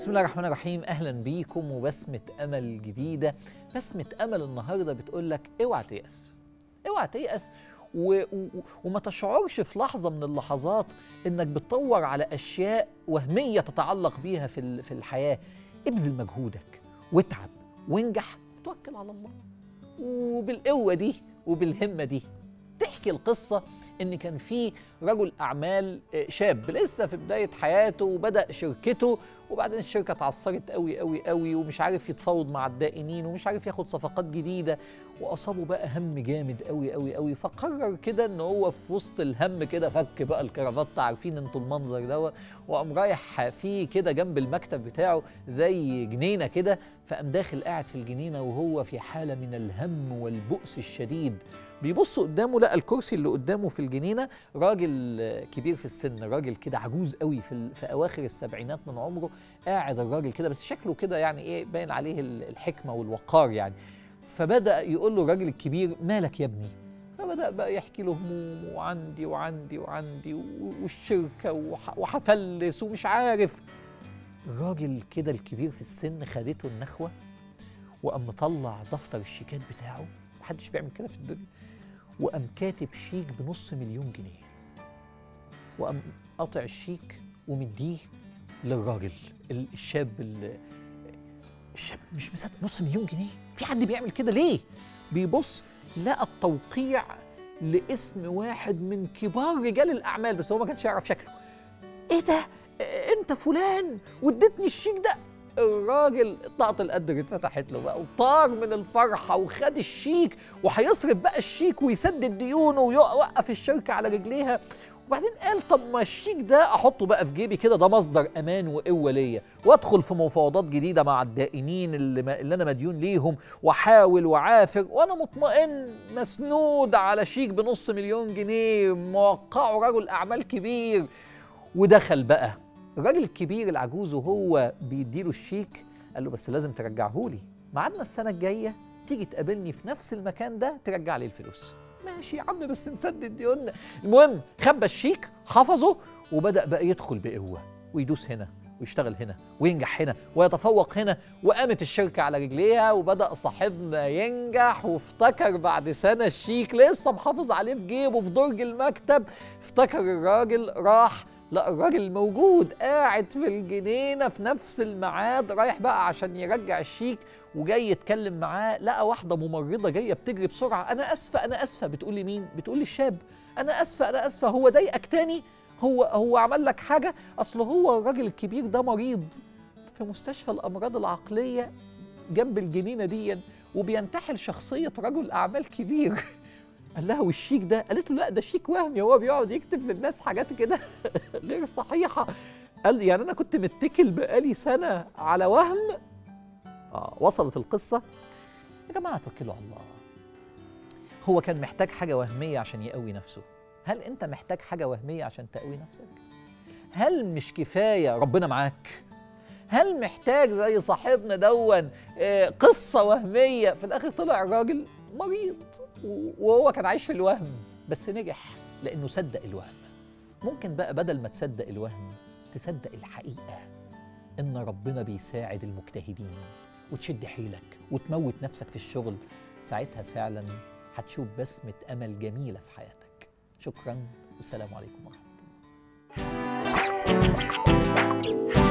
بسم الله الرحمن الرحيم اهلا بيكم وبسمه امل جديده بسمه امل النهارده بتقول لك اوعى تيأس اوعى تيأس و... و... وما تشعرش في لحظه من اللحظات انك بتطور على اشياء وهميه تتعلق بيها في ال... في الحياه ابذل مجهودك واتعب وانجح توكل على الله وبالقوه دي وبالهمه دي تحكي القصة إن كان في رجل أعمال شاب لسه في بداية حياته وبدأ شركته وبعدين الشركة اتعثرت قوي قوي قوي ومش عارف يتفاوض مع الدائنين ومش عارف ياخد صفقات جديدة وأصابه بقى هم جامد قوي قوي قوي فقرر كده إن هو في وسط الهم كده فك بقى الكرافات عارفين انتوا المنظر دوت وقام رايح فيه كده جنب المكتب بتاعه زي جنينة كده فقام داخل قاعد في الجنينة وهو في حالة من الهم والبؤس الشديد بيبص قدامه لقى الكرسي اللي قدامه في الجنينه راجل كبير في السن راجل كده عجوز قوي في, في اواخر السبعينات من عمره قاعد الراجل كده بس شكله كده يعني ايه باين عليه الحكمه والوقار يعني فبدا يقول له الراجل الكبير مالك يا ابني فبدا بقى يحكي له همومه وعندي وعندي وعندي والشركه وهفلس ومش عارف الراجل كده الكبير في السن خدته النخوه وقام مطلع دفتر الشيكات بتاعه محدش بيعمل كده في الدنيا وقام كاتب شيك بنص مليون جنيه وقام قاطع الشيك ومديه للراجل الشاب الشاب مش مصدق نص مليون جنيه في حد بيعمل كده ليه بيبص لقى التوقيع لاسم واحد من كبار رجال الاعمال بس هو ما كانش يعرف شكله ايه ده انت فلان واديتني الشيك ده الراجل طاقة القدر اتفتحت له بقى وطار من الفرحة وخد الشيك وهيصرف بقى الشيك ويسدد ديونه ويوقف الشركة على رجليها وبعدين قال طب ما الشيك ده احطه بقى في جيبي كده ده مصدر امان وقوه ليا وادخل في مفاوضات جديده مع الدائنين اللي, ما اللي انا مديون ليهم واحاول وعافر وانا مطمئن مسنود على شيك بنص مليون جنيه موقعه رجل اعمال كبير ودخل بقى الراجل الكبير العجوز وهو بيديله الشيك قال له بس لازم ترجعه لي ميعادنا السنه الجايه تيجي تقابلني في نفس المكان ده ترجع لي الفلوس ماشي يا عم بس نسدد ديوننا المهم خبى الشيك حفظه وبدا بقى يدخل بقوه ويدوس هنا ويشتغل هنا وينجح هنا ويتفوق هنا وقامت الشركة على رجليها وبدأ صاحبنا ينجح وافتكر بعد سنة الشيك لسه محافظ عليه في جيبه في درج المكتب افتكر الراجل راح لا الراجل موجود قاعد في الجنينة في نفس الميعاد رايح بقى عشان يرجع الشيك وجاي يتكلم معاه لقى واحدة ممرضة جاية بتجري بسرعة أنا أسفة أنا أسفة بتقول لي مين؟ بتقول لي الشاب أنا أسفة أنا أسفة هو ضايقك تاني؟ هو هو عمل لك حاجة؟ أصل هو الراجل الكبير ده مريض في مستشفى الأمراض العقلية جنب الجنينة دي وبينتحل شخصية رجل أعمال كبير قال لها والشيك ده قالت له لا ده شيك وهمي هو بيقعد يكتب للناس حاجات كده غير صحيحه قال يعني انا كنت متكل بقالي سنه على وهم اه وصلت القصه يا جماعه توكلوا على الله هو كان محتاج حاجه وهميه عشان يقوي نفسه هل انت محتاج حاجه وهميه عشان تقوي نفسك هل مش كفايه ربنا معاك هل محتاج زي صاحبنا دون آه قصه وهميه في الاخر طلع الراجل مريض وهو كان عايش في الوهم بس نجح لانه صدق الوهم ممكن بقى بدل ما تصدق الوهم تصدق الحقيقه ان ربنا بيساعد المجتهدين وتشد حيلك وتموت نفسك في الشغل ساعتها فعلا هتشوف بسمه امل جميله في حياتك شكرا والسلام عليكم ورحمه الله